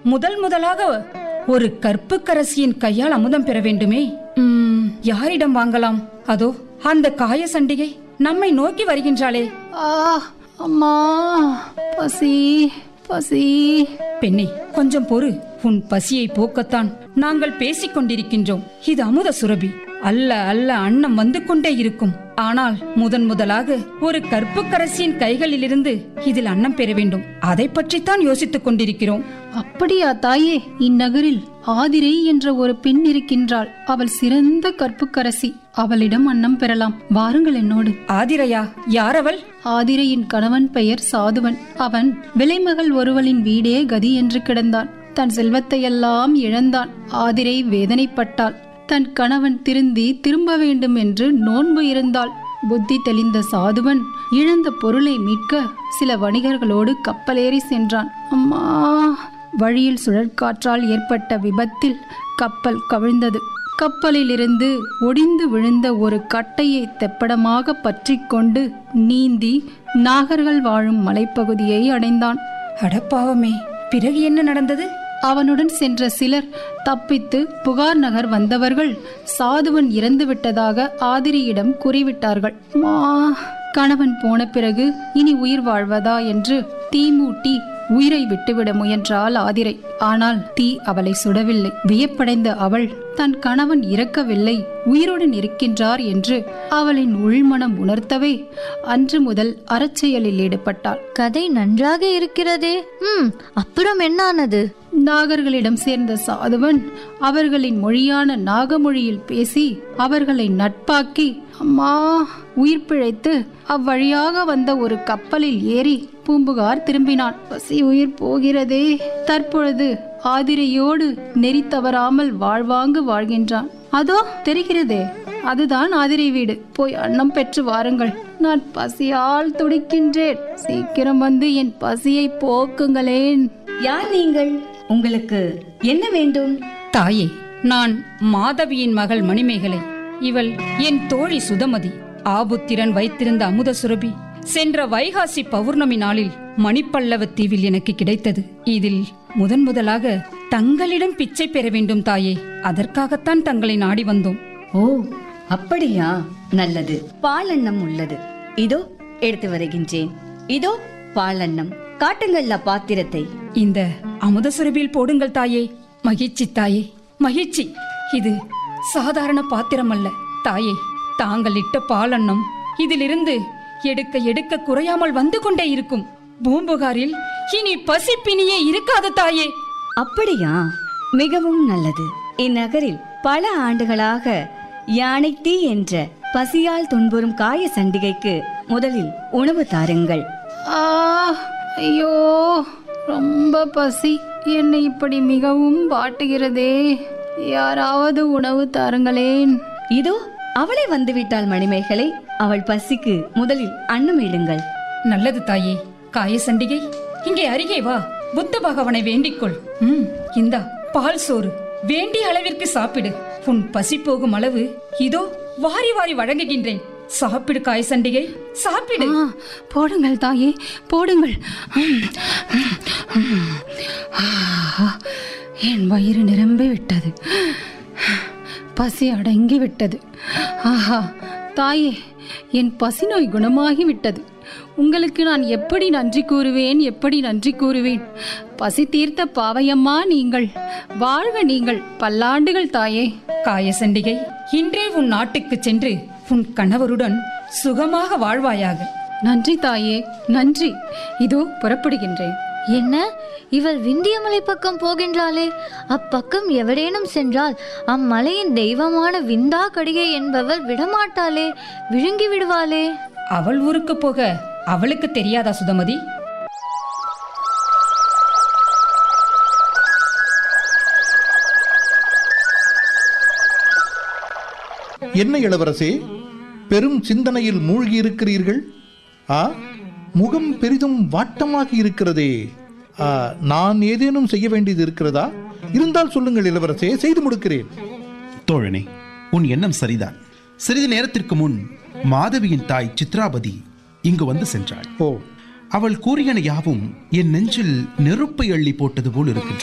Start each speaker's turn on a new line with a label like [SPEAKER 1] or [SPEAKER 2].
[SPEAKER 1] முதல் முதலாக ஒரு கற்புக்கரசியின் கையால் அமுதம் பெற வேண்டுமே ம், யாரிடம் வாங்கலாம் அதோ அந்த காய சண்டிகை நம்மை நோக்கி வருகின்றாளே
[SPEAKER 2] ஆ அம்மா பசி பசி
[SPEAKER 1] பெண்ணே கொஞ்சம் பொறு உன் பசியை போக்கத்தான் நாங்கள் பேசிக் கொண்டிருக்கின்றோம் இது அமுத சுரபி அல்ல அல்ல அன்னம் வந்து கொண்டே இருக்கும் ஆனால் முதன் முதலாக ஒரு கற்புக்கரசியின் கைகளிலிருந்து இதில் அன்னம் பெற வேண்டும் அதை பற்றித்தான் யோசித்துக் கொண்டிருக்கிறோம்
[SPEAKER 2] அப்படியா தாயே இந்நகரில் ஆதிரை என்ற ஒரு பெண் இருக்கின்றாள் அவள் சிறந்த கற்புக்கரசி அவளிடம் அன்னம் பெறலாம் வாருங்கள் என்னோடு
[SPEAKER 1] ஆதிரையா யார் அவள்
[SPEAKER 2] ஆதிரையின் கணவன் பெயர் சாதுவன் அவன் விலைமகள் ஒருவளின் வீடே கதி என்று கிடந்தான் தன் செல்வத்தையெல்லாம் இழந்தான் ஆதிரை வேதனைப்பட்டாள் தன் கணவன் திருந்தி திரும்ப வேண்டும் என்று நோன்பு இருந்தாள் புத்தி தெளிந்த சாதுவன் இழந்த பொருளை மீட்க சில வணிகர்களோடு கப்பலேறி சென்றான் அம்மா வழியில் சுழற்காற்றால் ஏற்பட்ட விபத்தில் கப்பல் கவிழ்ந்தது கப்பலிலிருந்து ஒடிந்து விழுந்த ஒரு கட்டையை தெப்படமாக பற்றிக் கொண்டு நீந்தி நாகர்கள் வாழும் மலைப்பகுதியை அடைந்தான்
[SPEAKER 1] அடப்பாவமே பிறகு என்ன நடந்தது
[SPEAKER 2] அவனுடன் சென்ற சிலர் தப்பித்து புகார் நகர் வந்தவர்கள் சாதுவன் இறந்து விட்டதாக ஆதிரியிடம் கூறிவிட்டார்கள் மா கணவன் போன பிறகு இனி உயிர் வாழ்வதா என்று தீ மூட்டி உயிரை விட்டுவிட முயன்றாள் ஆதிரை ஆனால் தீ அவளை சுடவில்லை வியப்படைந்த அவள் தன் கணவன் இறக்கவில்லை உயிருடன் இருக்கின்றார் என்று அவளின் உள்மனம் உணர்த்தவே அன்று முதல் அறச்செயலில் ஈடுபட்டாள்
[SPEAKER 3] கதை நன்றாக இருக்கிறதே ம் அப்புறம் என்னானது
[SPEAKER 2] நாகர்களிடம் சேர்ந்த சாதுவன் அவர்களின் மொழியான நாகமொழியில் பேசி அவர்களை நட்பாக்கி அம்மா உயிர் பிழைத்து அவ்வழியாக வந்த ஒரு கப்பலில் ஏறி பூம்புகார் திரும்பினான் பசி உயிர் போகிறதே தற்பொழுது ஆதிரையோடு நெறி தவறாமல் வாழ்வாங்கு வாழ்கின்றான் அதோ தெரிகிறதே அதுதான் ஆதிரை வீடு போய் அன்னம் பெற்று வாருங்கள் நான் பசியால் துடிக்கின்றேன் சீக்கிரம் வந்து என் பசியை போக்குங்களேன்
[SPEAKER 4] யார் நீங்கள் உங்களுக்கு என்ன வேண்டும்
[SPEAKER 1] தாயே நான் மாதவியின் மகள் மணிமேகலை இவள் என் தோழி சுதமதி ஆபுத்திரன் வைத்திருந்த அமுத சுரபி சென்ற வைகாசி பௌர்ணமி நாளில் மணிப்பல்லவ தீவில் எனக்கு கிடைத்தது இதில் முதன் முதலாக தங்களிடம் பிச்சை பெற வேண்டும் தாயே அதற்காகத்தான் தங்களை நாடி வந்தோம்
[SPEAKER 4] ஓ அப்படியா நல்லது பாலன்னம் உள்ளது இதோ எடுத்து வருகின்றேன் இதோ பாலன்னம் காட்டுங்கள்ல பாத்திரத்தை
[SPEAKER 1] இந்த அமுத சுரபியில் போடுங்கள் தாயே மகிழ்ச்சி தாயே மகிழ்ச்சி இது சாதாரண பாத்திரம் அல்ல தாயே தாங்கள் இட்ட பாலன்னம் இதிலிருந்து எடுக்க எடுக்க குறையாமல் வந்து கொண்டே இருக்கும் பூம்புகாரில் இனி பசிப்பினியே இருக்காது தாயே
[SPEAKER 4] அப்படியா மிகவும் நல்லது இந்நகரில் பல ஆண்டுகளாக யானைத்தீ என்ற பசியால் துன்புறும் காய சண்டிகைக்கு முதலில் உணவு தாருங்கள்
[SPEAKER 2] ஆ ஐயோ ரொம்ப பசி என்னை இப்படி மிகவும் வாட்டுகிறதே யாராவது உணவு தாருங்களேன்
[SPEAKER 4] இதோ அவளை வந்துவிட்டாள் மணிமேகலை அவள் பசிக்கு முதலில் அன்னம் இடுங்கள்
[SPEAKER 1] நல்லது தாயே காய சண்டிகை இங்கே அருகே வா புத்த பகவனை வேண்டிக்கொள் ம் இந்தா பால் சோறு வேண்டிய அளவிற்கு சாப்பிடு உன் பசி போகும் அளவு இதோ வாரி வாரி வழங்குகின்றேன் சாப்பிடு காய சண்டிகை சாப்பிடு
[SPEAKER 2] ஆ, போடுங்கள் தாயே போடுங்கள் ம், ம், ம். ஆ, என் வயிறு நிரம்பி விட்டது பசி அடங்கி விட்டது ஆஹா தாயே என் பசி நோய் குணமாகி விட்டது உங்களுக்கு நான் எப்படி நன்றி கூறுவேன் எப்படி நன்றி கூறுவேன் பசி தீர்த்த பாவையம்மா நீங்கள் வாழ்க நீங்கள் பல்லாண்டுகள் தாயே
[SPEAKER 1] காய சண்டிகை இன்றே உன் நாட்டுக்கு சென்று உன் கணவருடன் சுகமாக வாழ்வாயாக
[SPEAKER 2] நன்றி தாயே நன்றி இதோ புறப்படுகின்றேன்
[SPEAKER 3] என்ன இவள் விந்தியமலை பக்கம் போகின்றாளே அப்பக்கம் எவரேனும் சென்றால் அம்மலையின் தெய்வமான விந்தா கடிகை என்பவள் விடமாட்டாளே விழுங்கி விடுவாளே
[SPEAKER 1] அவள் ஊருக்கு போக அவளுக்கு தெரியாதா சுதமதி
[SPEAKER 5] என்ன இளவரசே பெரும் சிந்தனையில் மூழ்கி இருக்கிறீர்கள் ஆ முகம் பெரிதும் வாட்டமாக இருக்கிறதே ஆ, நான் ஏதேனும் செய்ய வேண்டியது இருக்கிறதா இருந்தால் சொல்லுங்கள் இளவரசே செய்து முடிக்கிறேன்
[SPEAKER 6] தோழனே உன் எண்ணம் சரிதான் சிறிது நேரத்திற்கு முன் மாதவியின் தாய் சித்ராபதி இங்கு வந்து சென்றாள்
[SPEAKER 5] ஓ
[SPEAKER 6] அவள் கூறியன யாவும் என் நெஞ்சில் நெருப்பை அள்ளி போட்டது போல் இருக்கின்றன